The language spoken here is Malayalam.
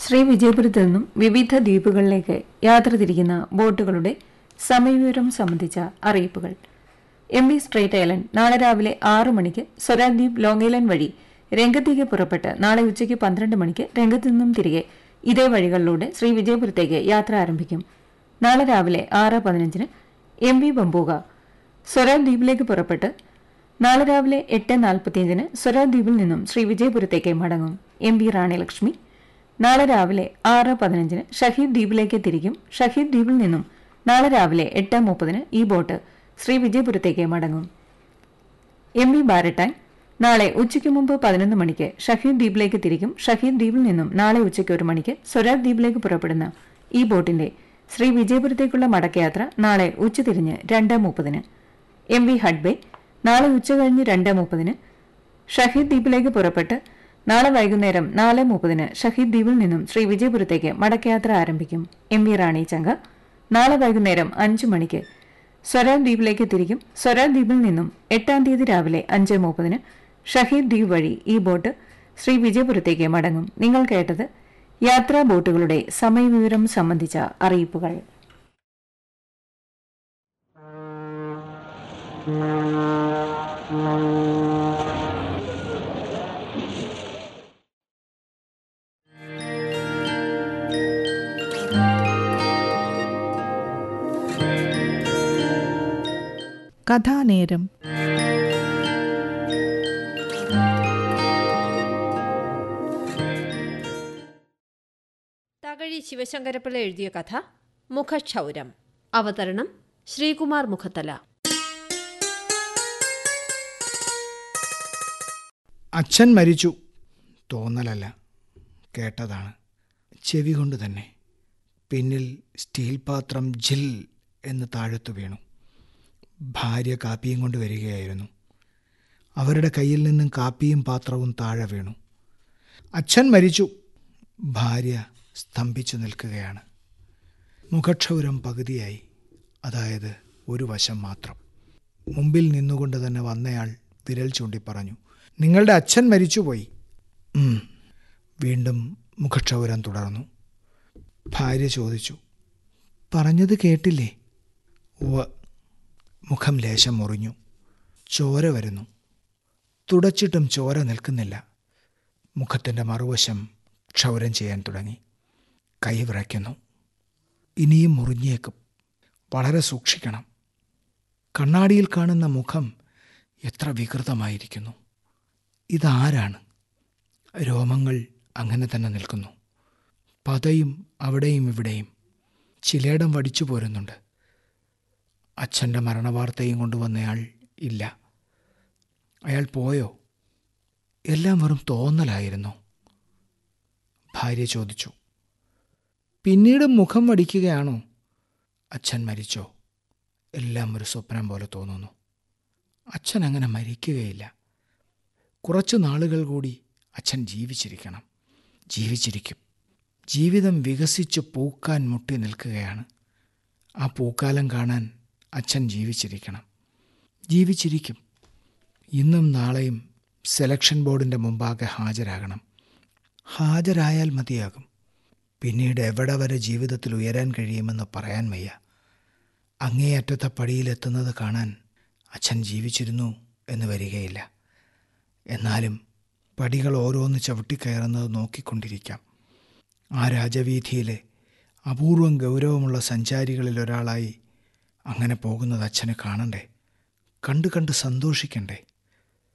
ശ്രീ വിജയപുരത്ത് നിന്നും വിവിധ ദ്വീപുകളിലേക്ക് യാത്ര തിരിക്കുന്ന ബോട്ടുകളുടെ സമയവിവരം സംബന്ധിച്ച അറിയിപ്പുകൾ എം വി സ്ട്രേറ്റ് ഐലൻഡ് നാളെ രാവിലെ ആറു മണിക്ക് സ്വരാദ്വീപ് ലോങ് ഐലൻഡ് വഴി രംഗത്തേക്ക് പുറപ്പെട്ട് നാളെ ഉച്ചയ്ക്ക് പന്ത്രണ്ട് മണിക്ക് രംഗത്തു നിന്നും തിരികെ ഇതേ വഴികളിലൂടെ ശ്രീ വിജയപുരത്തേക്ക് യാത്ര ആരംഭിക്കും നാളെ രാവിലെ ആറ് പതിനഞ്ചിന് എം വി ബംബൂക സ്വരാജ് ദ്വീപിലേക്ക് പുറപ്പെട്ട് നാളെ രാവിലെ എട്ട് നാൽപ്പത്തിയഞ്ചിന് സ്വരാജ് ദ്വീപിൽ നിന്നും ശ്രീ വിജയപുരത്തേക്ക് മടങ്ങും എം വി റാണിലക്ഷ്മി നാളെ രാവിലെ ആറ് പതിനഞ്ചിന് ഷഹീദ് ദ്വീപിലേക്ക് തിരിക്കും ഷഹീദ് ദ്വീപിൽ നിന്നും നാളെ രാവിലെ എട്ട് മുപ്പതിന് ഈ ബോട്ട് ശ്രീ വിജയപുരത്തേക്ക് മടങ്ങും എം വി ബാരട്ടാൻ നാളെ ഉച്ചയ്ക്ക് മുമ്പ് പതിനൊന്ന് മണിക്ക് ഷഹീദ് ദ്വീപിലേക്ക് തിരിക്കും ഷഹീദ് ദ്വീപിൽ നിന്നും നാളെ ഉച്ചയ്ക്ക് ഒരു മണിക്ക് സ്വരാജ് ദ്വീപിലേക്ക് പുറപ്പെടുന്ന ഈ ബോട്ടിന്റെ ശ്രീ വിജയപുരത്തേക്കുള്ള മടക്കയാത്ര നാളെ ഉച്ചതിരിഞ്ഞ് രണ്ട് മുപ്പതിന് എം വി ഹഡ്ബേ നാളെ ഉച്ച കഴിഞ്ഞ് രണ്ട് മുപ്പതിന് ഷഹീദ് ദ്വീപിലേക്ക് പുറപ്പെട്ട് നാളെ വൈകുന്നേരം നാല് മുപ്പതിന് ഷഹീദ് ദ്വീപിൽ നിന്നും ശ്രീ വിജയപുരത്തേക്ക് മടക്കയാത്ര ആരംഭിക്കും എം വി റാണി ചങ്ക നാളെ വൈകുന്നേരം അഞ്ചു മണിക്ക് സ്വരാജ് ദ്വീപിലേക്ക് തിരിക്കും സ്വരാജ് ദ്വീപിൽ നിന്നും എട്ടാം തീയതി രാവിലെ അഞ്ച് മുപ്പതിന് ഷഹീദ് ദ്വീപ് വഴി ഈ ബോട്ട് ശ്രീ വിജയപുരത്തേക്ക് മടങ്ങും നിങ്ങൾ കേട്ടത് യാത്രാ ബോട്ടുകളുടെ സമയവിവരം സംബന്ധിച്ച അറിയിപ്പുകൾ കഥാനേരം തകഴി ശിവശങ്കരപ്പിള്ള എഴുതിയ കഥ മുഖക്ഷൗരം അവതരണം ശ്രീകുമാർ മുഖത്തല അച്ഛൻ മരിച്ചു തോന്നലല്ല കേട്ടതാണ് ചെവി കൊണ്ട് തന്നെ പിന്നിൽ സ്റ്റീൽ പാത്രം ജിൽ എന്ന് താഴത്തു വീണു ഭാര്യ കാപ്പിയും കൊണ്ട് വരികയായിരുന്നു അവരുടെ കയ്യിൽ നിന്നും കാപ്പിയും പാത്രവും താഴെ വീണു അച്ഛൻ മരിച്ചു ഭാര്യ സ്തംഭിച്ചു നിൽക്കുകയാണ് മുഖക്ഷൗരം പകുതിയായി അതായത് ഒരു വശം മാത്രം മുമ്പിൽ നിന്നുകൊണ്ട് തന്നെ വന്നയാൾ വിരൽ ചൂണ്ടി പറഞ്ഞു നിങ്ങളുടെ അച്ഛൻ മരിച്ചുപോയി ഉം. വീണ്ടും മുഖക്ഷൗരം തുടർന്നു ഭാര്യ ചോദിച്ചു പറഞ്ഞത് കേട്ടില്ലേ ഉവ്വ് മുഖം ലേശം മുറിഞ്ഞു ചോര വരുന്നു തുടച്ചിട്ടും ചോര നിൽക്കുന്നില്ല മുഖത്തിൻ്റെ മറുവശം ക്ഷൗരം ചെയ്യാൻ തുടങ്ങി കൈ വിറയ്ക്കുന്നു ഇനിയും മുറിഞ്ഞേക്കും വളരെ സൂക്ഷിക്കണം കണ്ണാടിയിൽ കാണുന്ന മുഖം എത്ര വികൃതമായിരിക്കുന്നു ഇതാരാണ് രോമങ്ങൾ അങ്ങനെ തന്നെ നിൽക്കുന്നു പതയും അവിടെയും ഇവിടെയും ചിലയിടം വടിച്ചു പോരുന്നുണ്ട് അച്ഛൻ്റെ മരണവാർത്തയും കൊണ്ടുവന്നയാൾ ഇല്ല അയാൾ പോയോ എല്ലാം വെറും തോന്നലായിരുന്നു ഭാര്യ ചോദിച്ചു പിന്നീട് മുഖം വടിക്കുകയാണോ അച്ഛൻ മരിച്ചോ എല്ലാം ഒരു സ്വപ്നം പോലെ തോന്നുന്നു അച്ഛൻ അങ്ങനെ മരിക്കുകയില്ല കുറച്ചു നാളുകൾ കൂടി അച്ഛൻ ജീവിച്ചിരിക്കണം ജീവിച്ചിരിക്കും ജീവിതം വികസിച്ച് പൂക്കാൻ മുട്ടി നിൽക്കുകയാണ് ആ പൂക്കാലം കാണാൻ അച്ഛൻ ജീവിച്ചിരിക്കണം ജീവിച്ചിരിക്കും ഇന്നും നാളെയും സെലക്ഷൻ ബോർഡിൻ്റെ മുമ്പാകെ ഹാജരാകണം ഹാജരായാൽ മതിയാകും പിന്നീട് എവിടെ വരെ ജീവിതത്തിൽ ഉയരാൻ കഴിയുമെന്ന് പറയാൻ വയ്യ അങ്ങേയറ്റത്തെ പടിയിലെത്തുന്നത് കാണാൻ അച്ഛൻ ജീവിച്ചിരുന്നു എന്ന് വരികയില്ല എന്നാലും പടികൾ ഓരോന്ന് ചവിട്ടിക്കയറുന്നത് നോക്കിക്കൊണ്ടിരിക്കാം ആ രാജവീഥിയിലെ അപൂർവം ഗൗരവമുള്ള സഞ്ചാരികളിൽ ഒരാളായി അങ്ങനെ പോകുന്നത് അച്ഛന് കാണണ്ടേ കണ്ടു കണ്ട് സന്തോഷിക്കണ്ടേ